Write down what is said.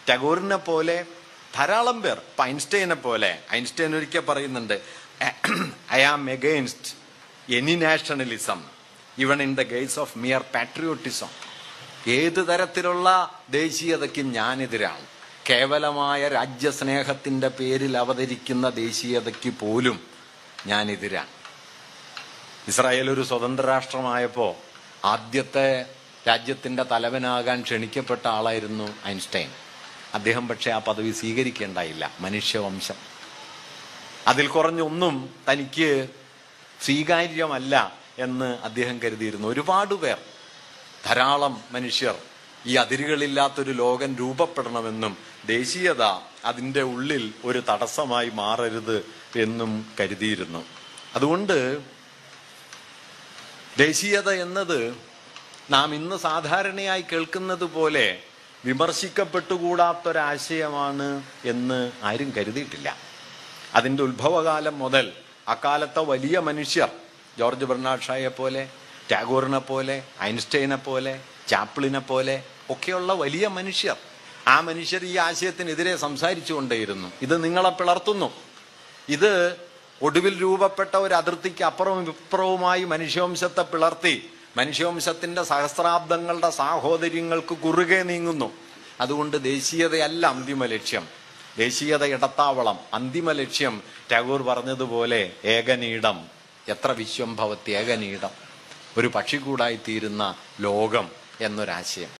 ടാഗോറിനെ പോലെ ധാരാളം പേർ ഇപ്പൊ ഐൻസ്റ്റൈനെ പോലെ ഐൻസ്റ്റൈൻ ഒരിക്കൽ പറയുന്നുണ്ട് I am against any nationalism even in the gaze of mere patriotism ഏത് തരത്തിലുള്ള ദേശീയതയ്ക്കും ഞാനെതിരാണ് കേവലമായ രാജ്യസ്നേഹത്തിന്റെ പേരിൽ അവതരിക്കുന്ന ദേശീയതയ്ക്ക് പോലും ഞാനെതിരാണ് ഇസ്രായേൽ ഒരു സ്വതന്ത്ര രാഷ്ട്രമായപ്പോൾ ആദ്യത്തെ രാജ്യത്തിന്റെ തലവനാകാൻ ക്ഷണിക്കപ്പെട്ട ആളായിരുന്നു ഐൻസ്റ്റൈൻ അദ്ദേഹം പക്ഷെ ആ പദവി സ്വീകരിക്കേണ്ടായില്ല മനുഷ്യവംശം അതിൽ കുറഞ്ഞൊന്നും തനിക്ക് സ്വീകാര്യമല്ല എന്ന് അദ്ദേഹം കരുതിയിരുന്നു ഒരുപാട് പേർ ധാരാളം മനുഷ്യർ ഈ അതിരുകളില്ലാത്തൊരു ലോകം രൂപപ്പെടണമെന്നും ദേശീയത അതിൻ്റെ ഉള്ളിൽ ഒരു തടസ്സമായി മാറരുത് എന്നും കരുതിയിരുന്നു അതുകൊണ്ട് ദേശീയത എന്നത് നാം ഇന്ന് സാധാരണയായി കേൾക്കുന്നത് പോലെ വിമർശിക്കപ്പെട്ടുകൂടാത്തൊരാശയമാണ് എന്ന് ആരും കരുതിയിട്ടില്ല അതിൻ്റെ ഉത്ഭവകാലം മുതൽ അക്കാലത്തെ വലിയ മനുഷ്യർ ജോർജ് ബെർണാഡ് ഷായെ പോലെ ടാഗോറിനെ പോലെ ഐൻസ്റ്റൈനെ പോലെ ചാപ്ലിനെ പോലെ ഒക്കെയുള്ള വലിയ മനുഷ്യർ ആ മനുഷ്യർ ഈ ആശയത്തിനെതിരെ സംസാരിച്ചു കൊണ്ടേയിരുന്നു ഇത് നിങ്ങളെ പിളർത്തുന്നു ഇത് ഒടുവിൽ രൂപപ്പെട്ട ഒരു അതിർത്തിക്ക് അപ്പുറവും ഇപ്പുറവുമായി മനുഷ്യവംശത്തെ പിളർത്തി മനുഷ്യവംശത്തിന്റെ സഹസ്രാബ്ദങ്ങളുടെ സാഹോദര്യങ്ങൾക്ക് കുറുകെ നീങ്ങുന്നു അതുകൊണ്ട് ദേശീയതയല്ല അന്തിമ ലക്ഷ്യം ദേശീയത ഇടത്താവളം അന്തിമ ലക്ഷ്യം ടാഗോർ പറഞ്ഞതുപോലെ ഏകനീടം എത്ര വിശ്വം ഭവത്തി ഏകനീടം ഒരു പക്ഷിക്കൂടായി തീരുന്ന ലോകം എന്നൊരാശയം